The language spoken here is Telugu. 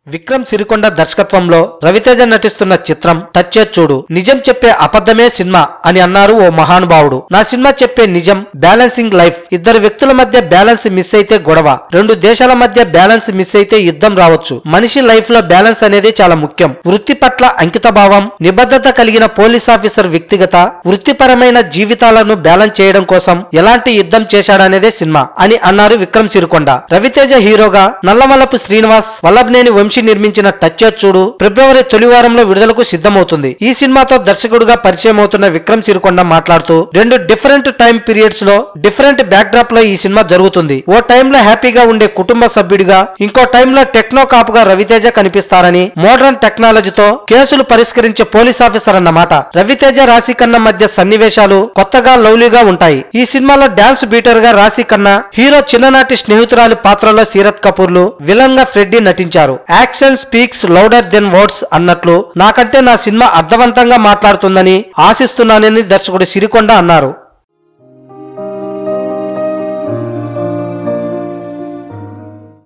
విక్రమ్ సిరికొండ దర్శకత్వంలో రవితేజ నటిస్తున్న చిత్రం టచ్చే చూడు నిజం చెప్పే అబద్ధమే సినిమా అని అన్నారు ఓ మహానుభావుడు నా సినిమా చెప్పే నిజం బ్యాలెన్సింగ్ లైఫ్ ఇద్దరు వ్యక్తుల మధ్య బ్యాలెన్స్ మిస్ అయితే గొడవ రెండు దేశాల మధ్య బ్యాలెన్స్ మిస్ అయితే యుద్ధం రావచ్చు మనిషి లైఫ్ లో బ్యాలెన్స్ అనేది చాలా ముఖ్యం వృత్తి పట్ల అంకితభావం నిబద్ధత కలిగిన పోలీస్ ఆఫీసర్ వ్యక్తిగత వృత్తిపరమైన జీవితాలను బ్యాలెన్స్ చేయడం కోసం ఎలాంటి యుద్ధం చేశాడనేదే సినిమా అని అన్నారు విక్రమ్ సిరికొండ రవితేజ హీరోగా నల్లమలపు శ్రీనివాస్ వల్లభనేని వంశీ నిర్మించిన టచ్ చూడు ఫిబ్రవరి తొలి వారంలో విడుదలకు సిద్ధమవుతుంది ఈ సినిమాతో దర్శకుడుగా పరిచయం అవుతున్న విక్రమ్ సిరికొండ మాట్లాడుతూ రెండు డిఫరెంట్ టైం పీరియడ్స్ లో డిఫరెంట్ బ్యాక్ డ్రాప్ లో ఈ సినిమా జరుగుతుంది ఓ టైంలో హ్యాపీగా ఉండే కుటుంబ సభ్యుడిగా ఇంకో టైంలో టెక్నో కాపుగా రవితేజ కనిపిస్తారని మోడర్న్ టెక్నాలజీతో కేసులు పరిష్కరించే పోలీస్ ఆఫీసర్ అన్నమాట రవితేజ రాశి కన్నా మధ్య సన్నివేశాలు కొత్తగా లవ్లీగా ఉంటాయి ఈ సినిమాలో డాన్స్ బీటర్ గా రాశి కన్నా హీరో చిన్ననాటి స్నేహితురాలి పాత్రలో సీరత్ కపూర్లు విలన్ గా ఫ్రెడ్డి నటించారు action speaks louder than words అన్నట్లు నాకంటే నా సినిమా అర్థవంతంగా మాట్లాడుతుందని ఆశిస్తున్నానని దర్శకుడు సిరికొండ అన్నారు